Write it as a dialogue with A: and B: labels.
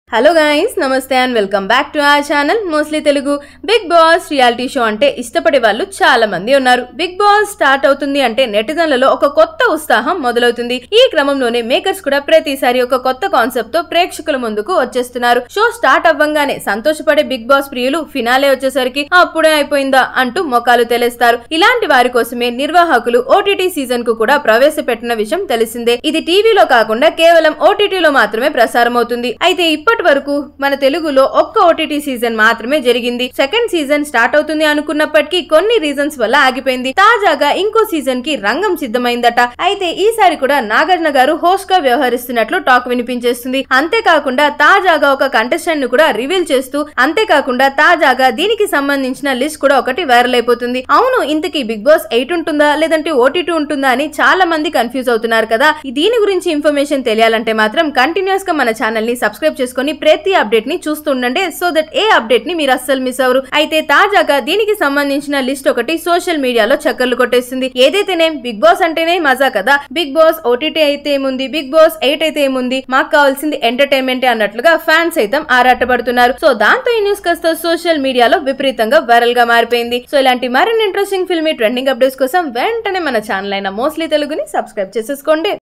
A: hello guys నమస్తే and welcome back to our channel mostly Telugu Bigg Boss reality show అంటే ఇష్టపడే వాళ్ళు చాలా మంది ఉన్నారు బిగ్ బాస్ స్టార్ట్ అవుతుంది అంటే నెటిజన్లలో ఒక కొత్త ఉత్సాహం మొదలవుతుంది ఈ క్రమంలోనే మేకర్స్ కూడా ప్రతిసారి ఒక కొత్త కాన్సెప్ట్ తో ప్రేక్షకుల ముందుకు వచ్చేస్తున్నారు షో స్టార్ట్ అవ్వంగానే సంతోషపడే బిగ్ బాస్ ప్రియులు ఫినాలే వచ్చేసరికి అప్పుడే అయిపోయిందా అంటూ మొఖాలు తెలిస్తారు ఇలాంటి వారి కోసమే నిర్వాహకులు ఓటీటీ సీజన్ కు కూడా ప్రవేశపెట్టిన విషయం తెలిసిందే ఇది టీవీలో కాకుండా కేవలం ఓటీటీలో మాత్రమే ప్రసారం అవుతుంది అయితే ఇప్పటి వరకు మన తెలుగులో ఒక్క ఓటీటీ సీజన్ మాత్రమే జరిగింది సెకండ్ సీజన్ స్టార్ట్ అవుతుంది అనుకున్నప్పటికీ కొన్ని రీజన్స్ వల్ల ఆగిపోయింది తాజాగా ఇంకో సీజన్ కి రంగం సిద్ధమైందట అయితే ఈసారి కూడా నాగార్జున గారు హోస్ట్ గా వ్యవహరిస్తున్నట్లు టాక్ వినిపించేస్తుంది అంతేకాకుండా తాజాగా ఒక కంటెస్టెంట్ ను కూడా రివీల్ చేస్తూ అంతేకాకుండా తాజాగా దీనికి సంబంధించిన లిస్ట్ కూడా ఒకటి వైరల్ అయిపోతుంది అవును ఇంతకీ బిగ్ బాస్ ఎయిట్ ఉంటుందా లేదంటే ఓటీటీ ఉంటుందా అని చాలా మంది కన్ఫ్యూజ్ అవుతున్నారు కదా దీని గురించి ఇన్ఫర్మేషన్ తెలియాలంటే మాత్రం కంటిన్యూస్ గా మన ఛానల్ ని సబ్స్క్రైబ్ చేసుకొని ప్రతి అప్డేట్ ని చూస్తూ ఉండండి సో దట్ ఏ అప్డేట్ ని మీరు అస్సలు మిస్ అవరు అయితే తాజాగా దీనికి సంబంధించిన లిస్ట్ ఒకటి సోషల్ మీడియాలో చక్కర్లు కొట్టేస్తుంది ఏదైతేనే బిగ్ బాస్ అంటేనే మజా కదా బిగ్ బాస్ ఓటీటీ అయితే ఏముంది బిగ్ బాస్ ఎయిట్ అయితే ఏముంది మాకు కావాల్సింది ఎంటర్టైన్మెంట్ అన్నట్లుగా ఫ్యాన్స్ సైతం ఆరాటపడుతున్నారు సో దాంతో ఈ న్యూస్ కాస్త సోషల్ మీడియాలో విపరీతంగా వైరల్ గా మారిపోయింది సో ఇలాంటి మరిన్ని ఇంట్రెస్టింగ్ ఫిల్మీ ట్రెండింగ్ అప్డేట్స్ కోసం వెంటనే మన ఛానల్ అయిన మోస్ట్లీ తెలుగుని సబ్స్క్రైబ్ చేసేసుకోండి